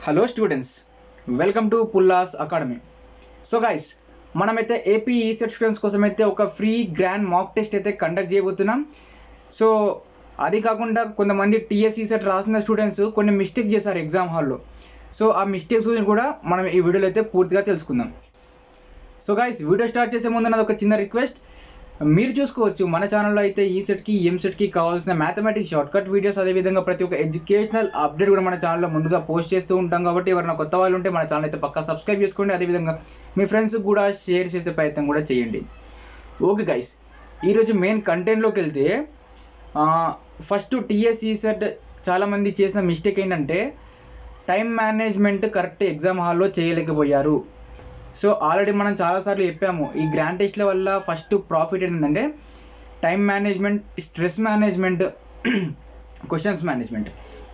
hello students welcome to Pullas academy so guys మనమైతే AP ECET students కోసం అయితే ఒక ఫ్రీ గ్రాండ్ మాక్ టెస్ట్ అయితే కండక్ట్ చేయబోతున్నాం సో అది కాకుండా కొంతమంది టీఎస్ ఈసెట్ రాసిన స్టూడెంట్స్ కొన్ని మిస్టేక్ చేశారు ఎగ్జామ్ హాల్లో సో ఆ మిస్టేక్స్ గురించి కూడా మనం ఈ వీడియోలో అయితే పూర్తిగా తెలుసుకుందాం సో గైస్ వీడియో స్టార్ట్ చేసే ముందు నాది ఒక చిన్న రిక్వెస్ట్ మీరు చూసుకోవచ్చు మన ఛానల్లో అయితే ఈ సెట్కి ఎం సెట్కి కావాల్సిన మ్యాథమెటిక్స్ షార్ట్ కట్ వీడియోస్ అదేవిధంగా ప్రతి ఒక్క ఎడ్యుకేషనల్ అప్డేట్ కూడా మన ఛానల్లో ముందుగా పోస్ట్ చేస్తూ ఉంటాం కాబట్టి ఎవరైనా కొత్త వాళ్ళు ఉంటే మన ఛానల్ అయితే పక్కా సబ్స్క్రైబ్ చేసుకోండి అదేవిధంగా మీ ఫ్రెండ్స్కి కూడా షేర్ చేసే ప్రయత్నం కూడా చేయండి ఓకే గైస్ ఈరోజు మెయిన్ కంటెంట్లోకి వెళ్తే ఫస్ట్ టీఎస్ఈ సెట్ చాలామంది చేసిన మిస్టేక్ ఏంటంటే టైం మేనేజ్మెంట్ కరెక్ట్ ఎగ్జామ్ హాల్లో చేయలేకపోయారు సో ఆల్రెడీ మనం చాలాసార్లు చెప్పాము ఈ గ్రాండ్ టెస్ట్ల వల్ల ఫస్ట్ ప్రాఫిట్ ఏంటంటే time management stress management questions management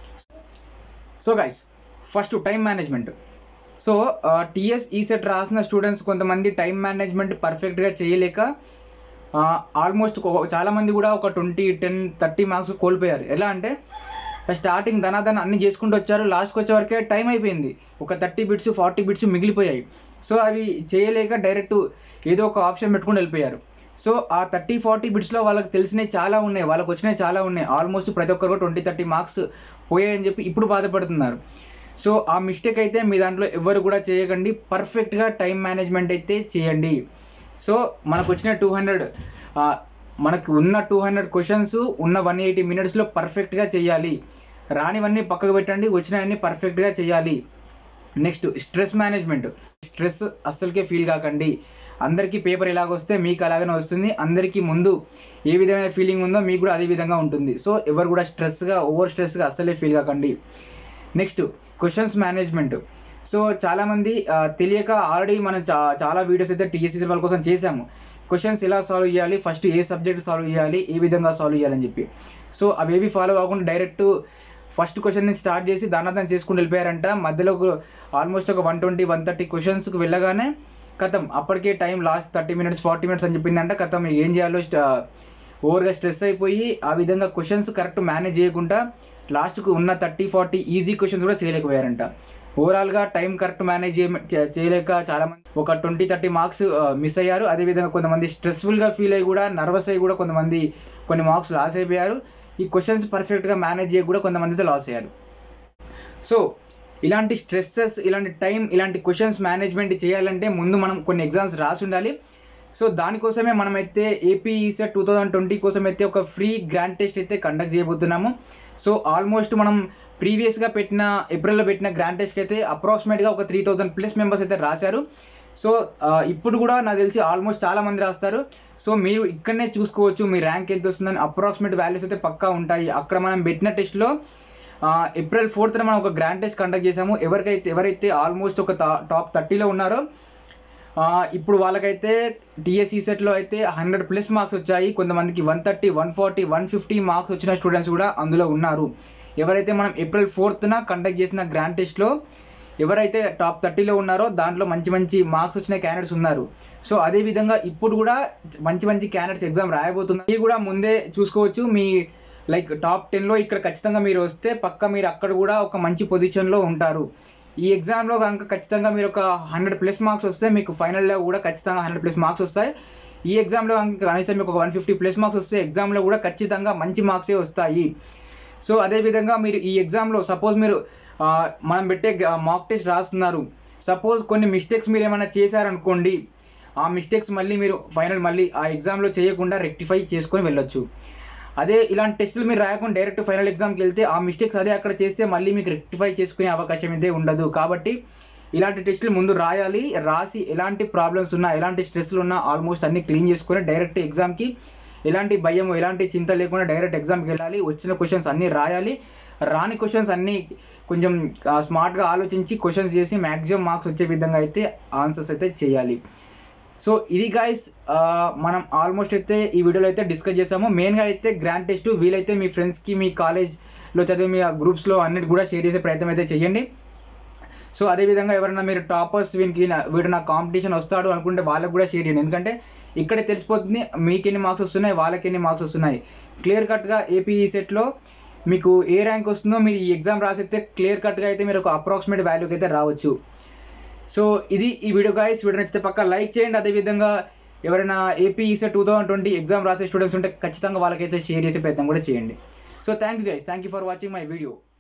so guys first time management so TS ECET రాసిన స్టూడెంట్స్ కొంతమంది టైం మేనేజ్మెంట్ పర్ఫెక్ట్గా చేయలేక ఆల్మోస్ట్ చాలామంది కూడా ఒక ట్వంటీ టెన్ థర్టీ మార్క్స్ కోల్పోయారు ఎలా అంటే స్టార్టింగ్ ధనాధన అన్ని చేసుకుంటూ వచ్చారు లాస్ట్కి వచ్చే వరకే టైం అయిపోయింది ఒక థర్టీ బిట్స్ ఫార్టీ బిట్స్ మిగిలిపోయాయి సో అవి చేయలేక డైరెక్ట్ ఏదో ఒక ఆప్షన్ పెట్టుకుని వెళ్ళిపోయారు సో ఆ థర్టీ ఫార్టీ బిట్స్లో వాళ్ళకి తెలిసినవి చాలా ఉన్నాయి వాళ్ళకి వచ్చినవి చాలా ఉన్నాయి ఆల్మోస్ట్ ప్రతి ఒక్కరు ట్వంటీ థర్టీ మార్క్స్ పోయాయని చెప్పి ఇప్పుడు బాధపడుతున్నారు సో ఆ మిస్టేక్ అయితే మీ దాంట్లో ఎవరు కూడా చేయకండి పర్ఫెక్ట్గా టైం మేనేజ్మెంట్ అయితే చేయండి సో మనకు వచ్చిన టూ హండ్రెడ్ మనకు ఉన్న టూ హండ్రెడ్ క్వశ్చన్స్ ఉన్న వన్ ఎయిటీ మినిట్స్లో పర్ఫెక్ట్గా చేయాలి రానివన్నీ పక్కకు పెట్టండి వచ్చినవన్నీ పర్ఫెక్ట్గా చేయాలి నెక్స్ట్ స్ట్రెస్ మేనేజ్మెంట్ స్ట్రెస్ అస్సలకే ఫీల్ కాకండి అందరికీ పేపర్ ఎలాగొస్తే మీకు అలాగనే వస్తుంది అందరికీ ముందు ఏ విధమైన ఫీలింగ్ ఉందో మీకు కూడా అదే విధంగా ఉంటుంది సో ఎవరు కూడా స్ట్రెస్గా ఓవర్ స్ట్రెస్గా అస్సలే ఫీల్ కాకండి నెక్స్ట్ క్వశ్చన్స్ మేనేజ్మెంట్ సో చాలామంది తెలియక ఆల్రెడీ మనం చా చాలా వీడియోస్ అయితే టీఎస్సీ వాళ్ళ కోసం చేశాము క్వశ్చన్స్ ఎలా సాల్వ్ చేయాలి ఫస్ట్ ఏ సబ్జెక్ట్ సాల్వ్ చేయాలి ఏ విధంగా సాల్వ్ చేయాలని చెప్పి సో అవేవి ఫాలో కాకుండా డైరెక్ట్ ఫస్ట్ క్వశ్చన్ నుంచి స్టార్ట్ చేసి దానాదం చేసుకుని వెళ్ళిపోయారంట మధ్యలో ఆల్మోస్ట్ ఒక వన్ ట్వంటీ వన్ థర్టీ క్వశ్చన్స్కి వెళ్ళగానే కథం అప్పటికే time last thirty minutes forty minutes అని చెప్పిందంట కథం ఏం చేయాలో ఓవర్గా స్ట్రెస్ అయిపోయి ఆ విధంగా క్వశ్చన్స్ కరెక్ట్ మేనేజ్ చేయకుండా లాస్ట్కు ఉన్న థర్టీ ఫార్టీ ఈజీ క్వశ్చన్స్ కూడా చేయలేకపోయారంట ఓవరాల్గా టైం కరెక్ట్ మేనేజ్ చేయలేక చాలామంది ఒక ట్వంటీ థర్టీ మార్క్స్ మిస్ అయ్యారు అదేవిధంగా కొంతమంది స్ట్రెస్ఫుల్గా ఫీల్ అయ్యి కూడా నర్వస్ అయ్యి కూడా కొంతమంది కొన్ని మార్క్స్ లాస్ అయిపోయారు ఈ క్వశ్చన్స్ పర్ఫెక్ట్గా మేనేజ్ చేయ కూడా కొంతమంది అయితే లాస్ అయ్యారు సో ఇలాంటి స్ట్రెస్సెస్ ఇలాంటి టైం ఇలాంటి క్వశ్చన్స్ మేనేజ్మెంట్ చేయాలంటే ముందు మనం కొన్ని ఎగ్జామ్స్ రాసి ఉండాలి సో దానికోసమే మనమైతే AP ECET two thousand twenty కోసం అయితే ఒక ఫ్రీ గ్రాండ్ టెస్ట్ అయితే కండక్ట్ చేయబోతున్నాము సో ఆల్మోస్ట్ మనం ప్రీవియస్గా పెట్టిన ఏప్రిల్లో పెట్టిన గ్రాండ్ టెస్ట్కి అయితే అప్రాక్సిమేట్గా ఒక త్రీ థౌజండ్ ప్లస్ మెంబర్స్ అయితే రాశారు సో ఇప్పుడు కూడా నాకు తెలిసి ఆల్మోస్ట్ చాలా మంది రాస్తారు సో మీరు ఇక్కడనే చూసుకోవచ్చు మీ ర్యాంక్ ఎంత వస్తుందని అప్రాక్సిమేట్ వాల్యూస్ అయితే పక్కా ఉంటాయి అక్కడ మనం పెట్టిన టెస్ట్లో ఏప్రిల్ ఫోర్త్న మనం ఒక గ్రాండ్ టెస్ట్ కండక్ట్ చేసాము ఎవరికైతే ఎవరైతే ఆల్మోస్ట్ ఒక టాప్ థర్టీలో ఉన్నారో ఇప్పుడు వాళ్ళకైతే టీఎస్ఈ సెట్లో అయితే హండ్రెడ్ ప్లస్ మార్క్స్ వచ్చాయి కొంతమందికి one thirty one forty one fifty marks వచ్చిన స్టూడెంట్స్ కూడా అందులో ఉన్నారు ఎవరైతే మనం ఏప్రిల్ ఫోర్త్న కండక్ట్ చేసిన గ్రాండ్ టెస్ట్లో ఎవరైతే టాప్ థర్టీలో ఉన్నారో దాంట్లో మంచి మంచి మార్క్స్ వచ్చిన క్యాండిడేట్స్ ఉన్నారు సో అదే విధంగా ఇప్పుడు కూడా మంచి మంచి క్యాండిడేట్స్ ఎగ్జామ్ రాయబోతున్నారు మీరు కూడా ముందే చూసుకోవచ్చు మీ లైక్ టాప్ టెన్లో ఇక్కడ ఖచ్చితంగా మీరు వస్తే పక్క మీరు అక్కడ కూడా ఒక మంచి పొజిషన్లో ఉంటారు ఈ ఎగ్జామ్లో కనుక ఖచ్చితంగా మీరు ఒక హండ్రెడ్ ప్లస్ మార్క్స్ వస్తే మీకు ఫైనల్లో కూడా ఖచ్చితంగా హండ్రెడ్ ప్లస్ మార్క్స్ వస్తాయి ఈ ఎగ్జామ్లో కనుక కనీసం మీకు ఒక వన్ ఫిఫ్టీ ప్లస్ మార్క్స్ వస్తే ఎగ్జామ్లో కూడా ఖచ్చితంగా మంచి మార్క్సే వస్తాయి సో అదేవిధంగా మీరు ఈ ఎగ్జామ్లో సపోజ్ మీరు మనం పెట్టే మాక్ టెస్ట్ రాస్తున్నారు సపోజ్ కొన్ని మిస్టేక్స్ మీరు ఏమైనా చేశారనుకోండి ఆ మిస్టేక్స్ మళ్ళీ మీరు ఫైనల్ మళ్ళీ ఆ ఎగ్జామ్లో చేయకుండా రెక్టిఫై చేసుకొని వెళ్ళొచ్చు అదే ఇలాంటి టెస్టులు మీరు రాయకుండా డైరెక్ట్ ఫైనల్ ఎగ్జామ్కి వెళ్తే ఆ మిస్టేక్స్ అదే అక్కడ చేస్తే మళ్ళీ మీకు రెక్టిఫై చేసుకునే అవకాశం అయితే ఉండదు కాబట్టి ఇలాంటి టెస్టులు ముందు రాయాలి రాసి ఎలాంటి ప్రాబ్లమ్స్ ఉన్నా ఎలాంటి స్ట్రెస్లు ఉన్నా ఆల్మోస్ట్ అన్ని క్లీన్ చేసుకొని డైరెక్ట్ ఎగ్జామ్కి ఎలాంటి భయం ఎలాంటి చింత లేకుండా డైరెక్ట్ ఎగ్జామ్కి వెళ్ళాలి వచ్చిన క్వశ్చన్స్ అన్నీ రాయాలి రాని క్వశ్చన్స్ అన్నీ కొంచెం స్మార్ట్గా ఆలోచించి క్వశ్చన్స్ చేసి మ్యాక్సిమం మార్క్స్ వచ్చే విధంగా అయితే ఆన్సర్స్ అయితే చేయాలి సో ఇది గైస్ మనం ఆల్మోస్ట్ అయితే ఈ వీడియోలో అయితే డిస్కస్ చేసాము మెయిన్గా అయితే గ్రాండ్ టెస్ట్ వీలైతే మీ ఫ్రెండ్స్కి మీ కాలేజ్లో చదివే మీ గ్రూప్స్లో అన్నిటి కూడా షేర్ చేసే ప్రయత్నం అయితే చేయండి సో అదేవిధంగా ఎవరైనా మీరు టాపర్స్ వీనికి వీడు నా కాంపిటీషన్ వస్తాడు అనుకుంటే వాళ్ళకి కూడా షేర్ చేయండి ఎందుకంటే ఇక్కడే తెలిసిపోతుంది మీకు ఎన్ని మార్క్స్ వస్తున్నాయి వాళ్ళకి ఎన్ని మార్క్స్ వస్తున్నాయి క్లియర్ కట్గా ఏపీ సెట్లో మీకు ఏ ర్యాంక్ వస్తుందో మీరు ఈ ఎగ్జామ్ రాసితే క్లియర్ కట్గా అయితే మీరు ఒక అప్రాక్సిమేట్ వాల్యూకి అయితే రావచ్చు సో ఇది ఈ వీడియో గాయస్ వీడియో నచ్చితే పక్క లైక్ చేయండి అదేవిధంగా ఎవరైనా AP ECET two thousand twenty exam రాసే స్టూడెంట్స్ ఉంటే ఖచ్చితంగా వాళ్ళకైతే షేర్ చేసే ప్రయత్నం కూడా చేయండి so thank you guys thank you for watching my video